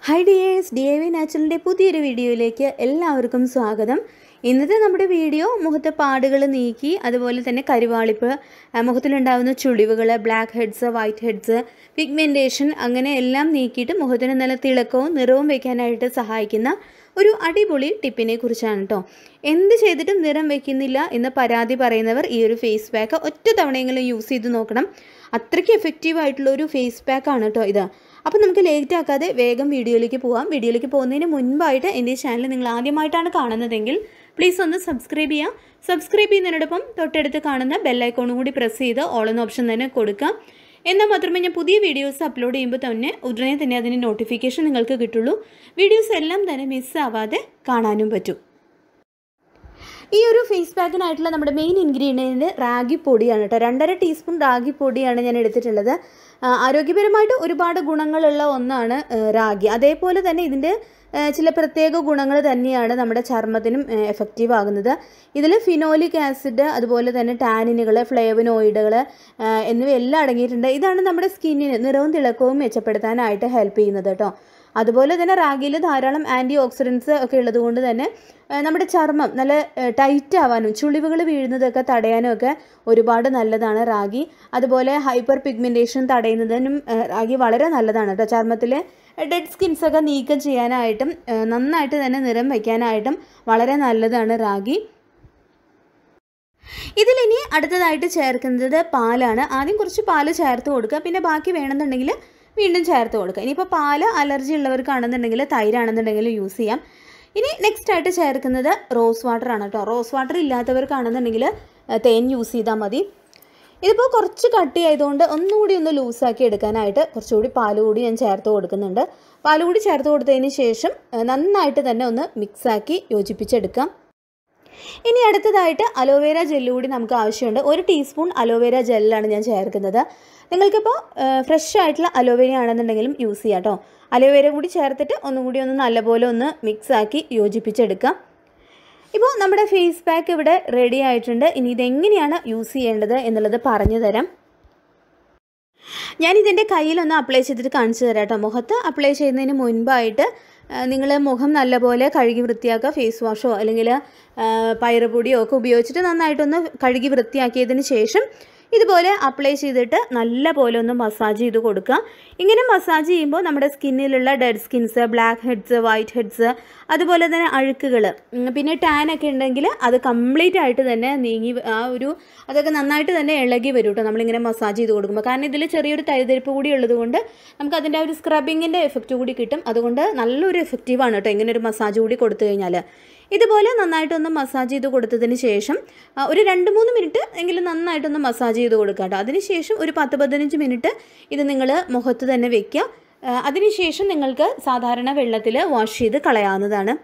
high dears D A V നാച്ചുറലിൻ്റെ പുതിയൊരു വീഡിയോയിലേക്ക് എല്ലാവർക്കും സ്വാഗതം ഇന്നത്തെ നമ്മുടെ വീഡിയോ മുഖത്തെ പാടുകൾ നീക്കി അതുപോലെ തന്നെ കരുവാളിപ്പ് ആ, മുഖത്തിലുണ്ടാകുന്ന ചുളിവുകൾ blackheads whiteheads pigmentation അങ്ങനെ എല്ലാം നീക്കിയിട്ട് മുഖത്തിന് നല്ല തിളക്കവും നിറവും വയ്ക്കാനായിട്ട് സഹായിക്കുന്ന ഒരു അടിപൊളി ടിപ്പിനെ കുറിച്ചാണ് കേട്ടോ എന്ത് ചെയ്തിട്ടും നിറം വയ്ക്കുന്നില്ല എന്ന് പരാതി പറയുന്നവർ ഈ ഒരു ഫേസ് പാക്ക് ഒറ്റ തവണയെങ്കിലും യൂസ് ചെയ്ത് നോക്കണം അത്രയ്ക്ക് എഫക്റ്റീവ് ആയിട്ടുള്ള ഒരു ഫേസ് പാക്ക് ആണ് കേട്ടോ ഇത് അപ്പോൾ നമുക്ക് ലേറ്റ് ആക്കാതെ വേഗം വീഡിയോയിലേക്ക് പോവാം വീഡിയോയിലേക്ക് പോകുന്നതിന് മുൻപായിട്ട് എൻ്റെ ഈ ചാനൽ നിങ്ങൾ ആദ്യമായിട്ടാണ് കാണുന്നതെങ്കിൽ പ്ലീസ് ഒന്ന് സബ്സ്ക്രൈബ് ചെയ്യാം സബ്സ്ക്രൈബ് ചെയ്യുന്നതിനോടൊപ്പം തൊട്ടടുത്ത് കാണുന്ന ബെല്ലൈക്കോണും കൂടി പ്രസ് ചെയ്ത് ഓൾ എന്ന ഓപ്ഷൻ തന്നെ കൊടുക്കാം എന്നാൽ മാത്രമേ ഞാൻ പുതിയ വീഡിയോസ് അപ്ലോഡ് ചെയ്യുമ്പോൾ തന്നെ ഉടനെ തന്നെ അതിൻ്റെ നോട്ടിഫിക്കേഷൻ നിങ്ങൾക്ക് കിട്ടുള്ളൂ വീഡിയോസ് എല്ലാം തന്നെ മിസ്സാവാതെ കാണാനും പറ്റും ഈ ഒരു ഫേസ് പാക്കിനായിട്ടുള്ള നമ്മുടെ മെയിൻ ഇൻഗ്രീഡിയൻറ്റ് റാഗി പൊടിയാണ് കേട്ടോ രണ്ടര ടീസ്പൂൺ റാഗി പൊടിയാണ് ഞാൻ എടുത്തിട്ടുള്ളത് ആ, ആരോഗ്യപരമായിട്ട് ഒരുപാട് ഗുണങ്ങളുള്ള ഒന്നാണ് ആ, റാഗി അതേപോലെ തന്നെ ഇതിൻ്റെ ആ, ചില പ്രത്യേക ഗുണങ്ങൾ തന്നെയാണ് നമ്മുടെ ചർമ്മത്തിനും എഫക്റ്റീവ് ആകുന്നത് ഇതിൽ ഫിനോലിക് ആസിഡ് അതുപോലെ തന്നെ ടാനിനുകൾ ഫ്ലേവനോയിഡുകൾ എന്നിവയെല്ലാം അടങ്ങിയിട്ടുണ്ട് ഇതാണ് നമ്മുടെ സ്കിന്നിന് നിറവും തിളക്കവും മെച്ചപ്പെടുത്താനായിട്ട് ഹെൽപ്പ് ചെയ്യുന്നത് കേട്ടോ അതുപോലെ തന്നെ റാഗിയിൽ ധാരാളം ആൻറ്റി ഓക്സിഡൻസ് ഒക്കെ ഉള്ളതുകൊണ്ട് തന്നെ ആ, നമ്മുടെ ചർമ്മം നല്ല ടൈറ്റ് ആവാനും ചുളിവുകൾ വീഴുന്നതൊക്കെ തടയാനും ഒക്കെ ഒരുപാട് നല്ലതാണ് റാഗി അതുപോലെ ഹൈപ്പർ പിഗ്മെൻറ്റേഷൻ തടയുന്നതിനും ആ, റാഗി വളരെ നല്ലതാണ് കേട്ടോ ചർമ്മത്തിലെ ഡെഡ് സ്കിൻസ് ഒക്കെ നീക്കം ചെയ്യാനായിട്ടും ആ, നന്നായിട്ട് തന്നെ നിറം വയ്ക്കാനായിട്ടും വളരെ നല്ലതാണ് റാഗി ഇതിലിനി അടുത്തതായിട്ട് ചേർക്കുന്നത് പാലാണ് ആദ്യം കുറച്ച് പാല് ചേർത്ത് കൊടുക്കുക പിന്നെ ബാക്കി വേണമെന്നുണ്ടെങ്കിൽ വീണ്ടും ചേർത്ത് കൊടുക്കുക ഇനിയിപ്പോൾ പാല് അലർജി ഉള്ളവർക്കാണെന്നുണ്ടെങ്കിൽ തൈരാണെന്നുണ്ടെങ്കിൽ യൂസ് ചെയ്യാം ഇനി നെക്സ്റ്റ് ആയിട്ട് ചേർക്കുന്നത് റോസ് വാട്ടർ ആണ് കേട്ടോ റോസ് വാട്ടർ ഇല്ലാത്തവർക്കാണെന്നുണ്ടെങ്കിൽ ഏഹ്, തേൻ യൂസ് ചെയ്താൽ മതി ഇതിപ്പോൾ കുറച്ച് കട്ടി ആയതുകൊണ്ട് ഒന്നുകൂടി ഒന്ന് ലൂസാക്കി എടുക്കാനായിട്ട് കുറച്ചുകൂടി പാല് കൂടി ഞാൻ ചേർത്ത് കൊടുക്കുന്നുണ്ട് പാല് കൂടി ചേർത്ത് കൊടുത്തതിന് ശേഷം ഏഹ്, നന്നായിട്ട് തന്നെ ഒന്ന് മിക്സാക്കി യോജിപ്പിച്ചെടുക്കാം ഇനി അടുത്തതായിട്ട് അലോവേര ജെല്ല് കൂടി നമുക്ക് ആവശ്യമുണ്ട് ഒരു ടീസ്പൂൺ അലോവേര ജെല്ലാണ് ഞാൻ ചേർക്കുന്നത് നിങ്ങൾക്കിപ്പോൾ ഫ്രഷ് ആയിട്ടുള്ള അലോവേര ആണെന്നുണ്ടെങ്കിലും യൂസ് ചെയ്യാം കേട്ടോ അലോവേര കൂടി ചേർത്തിട്ട് ഒന്നും കൂടി ഒന്ന് നല്ലപോലെ ഒന്ന് മിക്സ് ആക്കി യോജിപ്പിച്ചെടുക്കാം ഇപ്പോൾ നമ്മുടെ ഫേസ് പാക്ക് ഇവിടെ റെഡി ആയിട്ടുണ്ട് ഇനി ഇതെങ്ങനെയാണ് യൂസ് ചെയ്യേണ്ടത് എന്നുള്ളത് പറഞ്ഞു തരാം ഞാൻ ഇതിൻ്റെ കയ്യിലൊന്ന് അപ്ലൈ ചെയ്തിട്ട് കാണിച്ചു തരാം കേട്ടോ മുഖത്ത് അപ്ലൈ ചെയ്യുന്നതിന് മുൻപായിട്ട് നിങ്ങൾ മുഖം നല്ലപോലെ കഴുകി വൃത്തിയാക്കുക ഫേസ് വാഷോ അല്ലെങ്കിൽ പയറുപൊടിയോ ഒക്കെ ഉപയോഗിച്ചിട്ട് നന്നായിട്ടൊന്ന് കഴുകി വൃത്തിയാക്കിയതിന് ശേഷം ഇതുപോലെ അപ്ലൈ ചെയ്തിട്ട് നല്ല പോലെ ഒന്ന് മസാജ് ചെയ്ത് കൊടുക്കുക ഇങ്ങനെ മസാജ് ചെയ്യുമ്പോൾ നമ്മുടെ സ്കിന്നിലുള്ള dead skins blackheads whiteheads അതുപോലെ തന്നെ അഴുക്കുകൾ പിന്നെ ടാൻ ഒക്കെ ഉണ്ടെങ്കിൽ അത് കംപ്ലീറ്റ് ആയിട്ട് തന്നെ നീങ്ങി വ- ആ ഒരു അതൊക്കെ നന്നായിട്ട് തന്നെ ഇളകി വരും കേട്ടോ നമ്മളിങ്ങനെ മസാജ് ചെയ്ത് കൊടുക്കുമ്പോൾ കാരണം ഇതിൽ ചെറിയൊരു തരിതരിപ്പ് കൂടി ഉള്ളതുകൊണ്ട് നമുക്ക് അതിൻ്റെ ആ ഒരു സ്ക്രബിങ്ങിൻ്റെ എഫക്റ്റ് കൂടി കിട്ടും അതുകൊണ്ട് നല്ലൊരു എഫക്റ്റീവാണ് കേട്ടോ ഇങ്ങനെ ഒരു മസാജ് കൂടി കൊടുത്തു കഴിഞ്ഞാൽ ഇതുപോലെ നന്നായിട്ടൊന്ന് മസാജ് ചെയ്ത് കൊടുത്തതിന് ശേഷം ആ, ഒരു രണ്ട് മൂന്ന് മിനിറ്റ് എങ്കിലും നന്നായിട്ടൊന്ന് മസാജ് ചെയ്ത് കൊടുക്കുക കേട്ടോ അതിനുശേഷം ഒരു പത്ത് പതിനഞ്ച് മിനിറ്റ് ഇത് നിങ്ങൾ മുഖത്ത് തന്നെ വെക്കുക ആ, അതിനുശേഷം നിങ്ങൾക്ക് സാധാരണ വെള്ളത്തിൽ വാഷ് ചെയ്ത് കളയാവുന്നതാണ്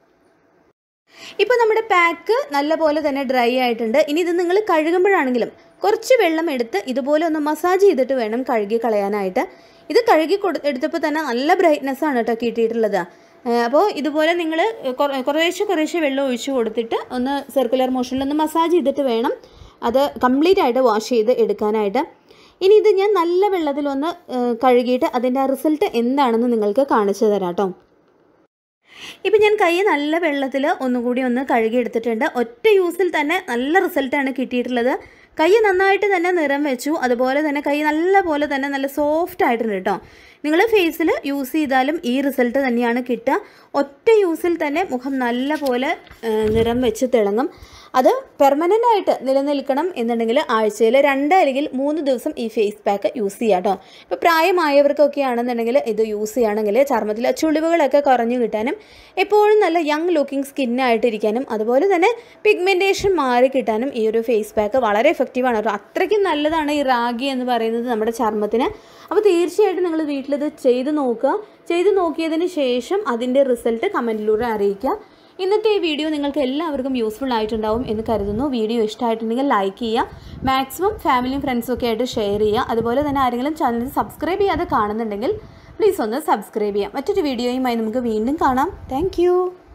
ഇപ്പോൾ നമ്മുടെ പാക്ക് നല്ലപോലെ തന്നെ ഡ്രൈ ആയിട്ടുണ്ട് ഇനി ഇത് നിങ്ങൾ കഴുകുമ്പോഴാണെങ്കിലും കുറച്ച് വെള്ളം എടുത്ത് ഇതുപോലെ ഒന്ന് മസാജ് ചെയ്തിട്ട് വേണം കഴുകി കളയാനായിട്ട് ഇത് കഴുകി കൊടു എടുത്തപ്പോൾ തന്നെ നല്ല ബ്രൈറ്റ്നെസ് ആണ് കേട്ടോ കിട്ടിയിട്ടുള്ളത് അപ്പോൾ ഇതുപോലെ നിങ്ങൾ കുറേശ്ശെ കുറേശ്ശെ വെള്ളം ഒഴിച്ച് കൊടുത്തിട്ട് ഒന്ന് സർക്കുലർ മോഷനിൽ ഒന്ന് മസാജ് ചെയ്തിട്ട് വേണം അത് കംപ്ലീറ്റ് ആയിട്ട് വാഷ് ചെയ്ത് എടുക്കാനായിട്ട് ഇനി ഇത് ഞാൻ നല്ല വെള്ളത്തിലൊന്ന് ഏഹ്, കഴുകിയിട്ട് അതിൻ്റെ റിസൾട്ട് എന്താണെന്ന് നിങ്ങൾക്ക് കാണിച്ചു തരാം കേട്ടോ ഇപ്പം ഞാൻ കൈ നല്ല വെള്ളത്തിൽ ഒന്നുകൂടി ഒന്ന് കഴുകിയെടുത്തിട്ടുണ്ട് ഒറ്റ യൂസിൽ തന്നെ നല്ല റിസൾട്ടാണ് കിട്ടിയിട്ടുള്ളത് കൈ നന്നായിട്ട് തന്നെ നിറം വെച്ചു അതുപോലെ തന്നെ കൈ നല്ല പോലെ തന്നെ നല്ല സോഫ്റ്റ് ആയിട്ടുണ്ട് കേട്ടോ നിങ്ങൾ ഫേസിൽ യൂസ് ചെയ്താലും ഈ റിസൾട്ട് തന്നെയാണ് കിട്ടുക ഒറ്റ യൂസിൽ തന്നെ മുഖം നല്ല പോലെ ആ, നിറം വെച്ച് തിളങ്ങും അത് പെർമനൻ്റ് ആയിട്ട് നിലനിൽക്കണം എന്നുണ്ടെങ്കിൽ ആഴ്ചയിൽ രണ്ട് അല്ലെങ്കിൽ മൂന്ന് ദിവസം ഈ ഫേസ് പാക്ക് യൂസ് ചെയ്യാം കേട്ടോ ഇപ്പോൾ പ്രായമായവർക്കൊക്കെ ആണെന്നുണ്ടെങ്കിൽ ഇത് യൂസ് ചെയ്യുകയാണെങ്കിൽ ചർമ്മത്തിലെ ചുളിവുകളൊക്കെ കുറഞ്ഞു കിട്ടാനും എപ്പോഴും നല്ല യങ് ലുക്കിംഗ് സ്കിന്നായിട്ടിരിക്കാനും അതുപോലെ തന്നെ പിഗ്മെൻറ്റേഷൻ മാറി കിട്ടാനും ഈ ഒരു ഫേസ് പാക്ക് വളരെ എഫക്റ്റീവാണ് കേട്ടോ അത്രയ്ക്കും നല്ലതാണ് ഈ റാഗി എന്ന് പറയുന്നത് നമ്മുടെ ചർമ്മത്തിന് അപ്പോൾ തീർച്ചയായിട്ടും നിങ്ങൾ വീട്ടിലിത് ചെയ്ത് നോക്കുക ചെയ്ത് നോക്കിയതിന് ശേഷം അതിൻ്റെ റിസൾട്ട് കമൻറ്റിലൂടെ അറിയിക്കുക ഇന്നത്തെ ഈ വീഡിയോ നിങ്ങൾക്ക് എല്ലാവർക്കും യൂസ്ഫുൾ ആയിട്ടുണ്ടാവും എന്ന് കരുതുന്നു വീഡിയോ ഇഷ്ടമായിട്ടുണ്ടെങ്കിൽ ലൈക്ക് ചെയ്യുക മാക്സിമം ഫാമിലിയും ഫ്രണ്ട്സും ഒക്കെ ആയിട്ട് ഷെയർ ചെയ്യുക അതുപോലെ തന്നെ ആരെങ്കിലും ചാനൽ സബ്സ്ക്രൈബ് ചെയ്യാതെ കാണുന്നുണ്ടെങ്കിൽ പ്ലീസ് ഒന്ന് സബ്സ്ക്രൈബ് ചെയ്യുക മറ്റൊരു വീഡിയോയുമായി നമുക്ക് വീണ്ടും കാണാം താങ്ക്